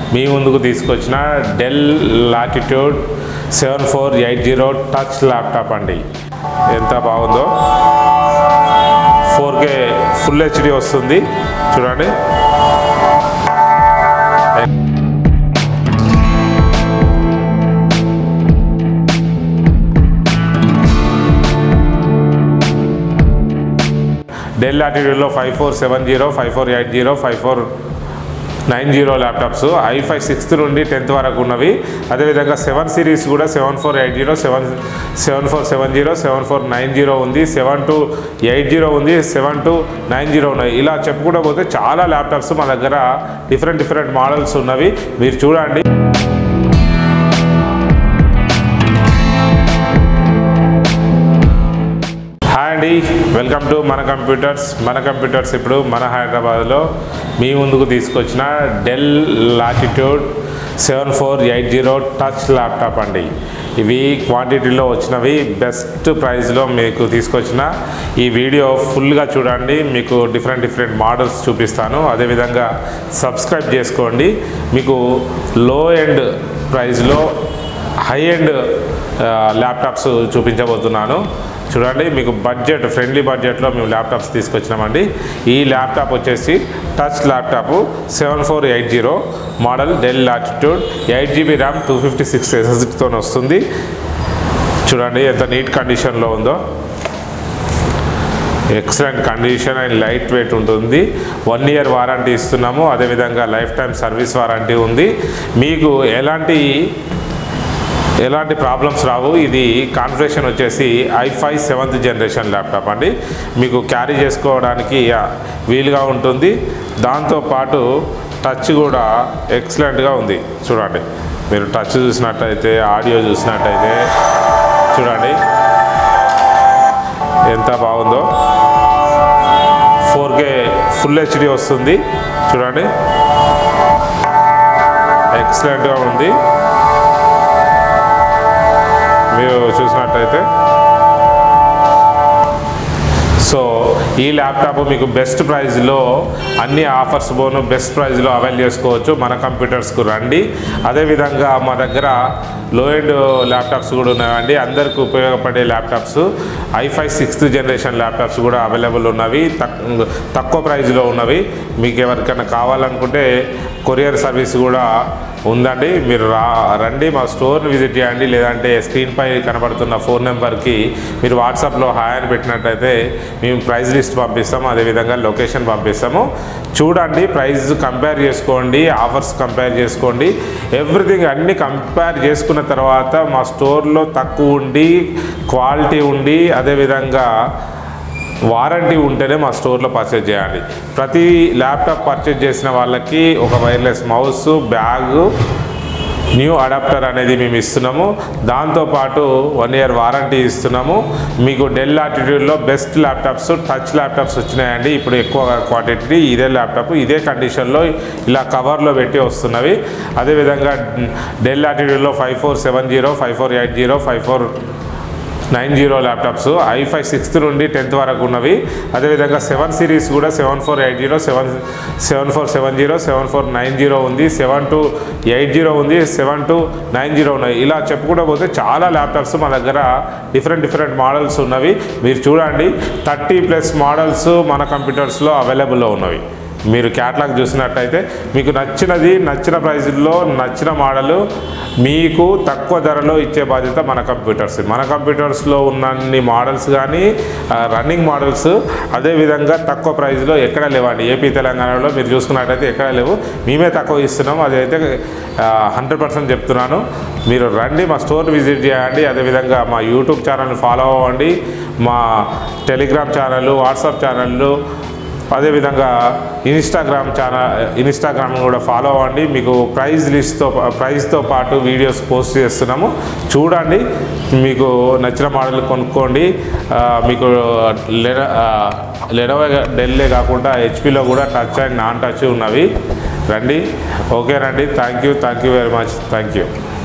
మీ ముందుకు తీసుకొచ్చిన Dell Latitude seven four eight zero touch laptop అండి ఎంత బాగుందో ఫోర్ కే ఫుల్ హెచ్డి వస్తుంది చూడండి డెల్ లాటిట్యూడ్లో five four seven zero five four eight zero five four nine zero laptops I five sixth నుండి tenth వరకు ఉన్నవి అదేవిధంగా సెవెన్ సిరీస్ కూడా seven four eight zero seven seven four seven zero seven four nine zero ఉంది seven two eight zero ఉంది seven two nine zero ఉన్నాయి ఇలా చెప్పుకుంటూ పోతే చాలా ల్యాప్టాప్స్ మా దగ్గర డిఫరెంట్ డిఫరెంట్ మోడల్స్ ఉన్నవి మీరు చూడండి హాయ్ అండి వెల్కమ్ టు మన కంప్యూటర్స్ మన కంప్యూటర్స్ ఇప్పుడు మన హైదరాబాద్లో మీ ముందుకు తీసుకొచ్చిన Dell Latitude seven four eight zero touch laptop అండి ఇవి క్వాంటిటీలో వచ్చినవి బెస్ట్ ప్రైస్లో మీకు తీసుకొచ్చిన ఈ వీడియో ఫుల్గా చూడండి మీకు డిఫరెంట్ డిఫరెంట్ మోడల్స్ చూపిస్తాను అదేవిధంగా సబ్స్క్రైబ్ చేసుకోండి మీకు లో ఎండ్ ప్రైస్లో హై ఎండ్ ల్యాప్టాప్స్ చూపించబోతున్నాను చూడండి మీకు బడ్జెట్ ఫ్రెండ్లీ బడ్జెట్లో మేము ల్యాప్టాప్స్ తీసుకొచ్చినామండి ఈ ల్యాప్టాప్ వచ్చేసి touch laptop seven four eight zero model Dell Latitude eight GB RAM two fifty six ఎస్ఎస్డితో వస్తుంది చూడండి ఎంత నీట్ కండిషన్లో ఉందో excellent condition and light weight ఉంటుంది వన్ ఇయర్ వారంటీ ఇస్తున్నాము అదేవిధంగా లైఫ్ టైం సర్వీస్ వారంటీ ఉంది మీకు ఎలాంటి ఎలాంటి ప్రాబ్లమ్స్ రావు ఇది కాన్ఫిగరేషన్ వచ్చేసి I five seventh generation laptop అండి మీకు క్యారీ చేసుకోవడానికి ఆ, వీలుగా ఉంటుంది దాంతోపాటు టచ్ కూడా ఎక్సలెంట్గా ఉంది చూడండి మీరు టచ్ చూసినట్టయితే ఆడియో చూసినట్టయితే చూడండి ఎంత బాగుందో ఫోర్ కే ఫుల్ హెచ్డి వస్తుంది చూడండి ఎక్సలెంట్గా ఉంది మీరు చూసినట్టయితే సో ఈ ల్యాప్టాప్ మీకు బెస్ట్ ప్రైస్లో అన్ని ఆఫర్స్ పోను బెస్ట్ ప్రైస్లో అవైల్ చేసుకోవచ్చు మన కంప్యూటర్స్కు రండి అదేవిధంగా మా దగ్గర లో ఎండ్ ల్యాప్టాప్స్ కూడా ఉన్నాయండి అందరికి ఉపయోగపడే laptops I five sixth generation laptops కూడా అవైలబుల్ ఉన్నవి తక్- తక్కువ ప్రైస్లో ఉన్నవి మీకు ఎవరికైనా కావాలనుకుంటే కొరియర్ సర్వీస్ కూడా ఉందండి మీరు రా రండి మా స్టోర్ని విజిట్ చేయండి లేదంటే స్క్రీన్పై కనబడుతున్న ఫోన్ నెంబర్కి మీరు వాట్సాప్లో హాయ్ అని పెట్టినట్టయితే మేము ప్రైస్ లిస్ట్ పంపిస్తాము అదేవిధంగా లొకేషన్ పంపిస్తాము చూడండి ప్రైస్ కంపేర్ చేసుకోండి ఆఫర్స్ కంపేర్ చేసుకోండి ఎవ్రీథింగ్ అన్నీ కంపేర్ చేసుకున్న తర్వాత మా స్టోర్లో తక్కువ ఉండి క్వాలిటీ ఉండి అదేవిధంగా వారంటీ ఉంటేనే మా స్టోర్లో పర్చేజ్ చేయండి ప్రతి ల్యాప్టాప్ పర్చేజ్ చేసిన వాళ్ళకి ఒక wireless mouse bag new adapter అనేది మేము ఇస్తున్నాము దాంతోపాటు వన్ ఇయర్ వారంటీ ఇస్తున్నాము మీకు డెల్ ఆటిట్యూడ్లో బెస్ట్ ల్యాప్టాప్స్ టచ్ ల్యాప్టాప్స్ వచ్చినాయండి ఇప్పుడు ఎక్కువ క్వాంటిటీ ఇదే ల్యాప్టాప్ ఇదే కండిషన్లో ఇలా కవర్లో పెట్టి వస్తున్నవి అదేవిధంగా డెల్ ఆటిట్యూడ్లో five four seven zero five four eight zero five four nine zero laptops I five sixth నుండి టెన్త్ వరకు ఉన్నవి అదేవిధంగా సెవెన్ సిరీస్ కూడా seven four eight zero seven seven four seven zero seven four nine zero ఉంది seven two eight zero ఉంది seven two nine zero ఉన్నాయి ఇలా చెప్పుకుంటూ పోతే చాలా ల్యాప్టాప్స్ మా దగ్గర డిఫరెంట్ డిఫరెంట్ మోడల్స్ ఉన్నవి మీరు చూడండి థర్టీ ప్లస్ మోడల్స్ మన కంప్యూటర్స్లో అవైలబుల్లో ఉన్నవి మీరు క్యాట్లాగ్ చూసినట్టయితే మీకు నచ్చినది నచ్చిన ప్రైజుల్లో నచ్చిన మోడలు మీకు తక్కువ ధరలో ఇచ్చే బాధ్యత మన కంప్యూటర్స్ మన కంప్యూటర్స్లో ఉన్నన్ని మోడల్స్ కానీ రన్నింగ్ మోడల్స్ అదేవిధంగా తక్కువ ప్రైస్లో ఎక్కడ లేవండి ఏపీ తెలంగాణలో మీరు చూసుకున్నట్టయితే ఎక్కడ లేవు మేమే తక్కువ ఇస్తున్నాం అదైతే హండ్రెడ్ పర్సెంట్ చెప్తున్నాను మీరు రండి మా స్టోర్ విజిట్ చేయండి అదేవిధంగా మా యూట్యూబ్ ఛానల్ ఫాలో అవ్వండి మా టెలిగ్రామ్ ఛానళ్ళు వాట్సాప్ ఛానళ్ళు అదేవిధంగా ఇన్స్టాగ్రామ్ ఛానల్ ఇన్స్టాగ్రామ్ కూడా ఫాలో అవ్వండి మీకు ప్రైజ్ లిస్ట్తో ప్రైజ్తో పాటు వీడియోస్ పోస్ట్ చేస్తున్నాము చూడండి మీకు నచ్చిన మోడల్ కొనుక్కోండి ఆ, మీకు లెన లెనోవో డెల్లే కాకుండా హెచ్పిలో కూడా టచ్ అండ్ నాన్ టచ్ ఉన్నవి రండి ఓకేనండి thank you thank you very much thank you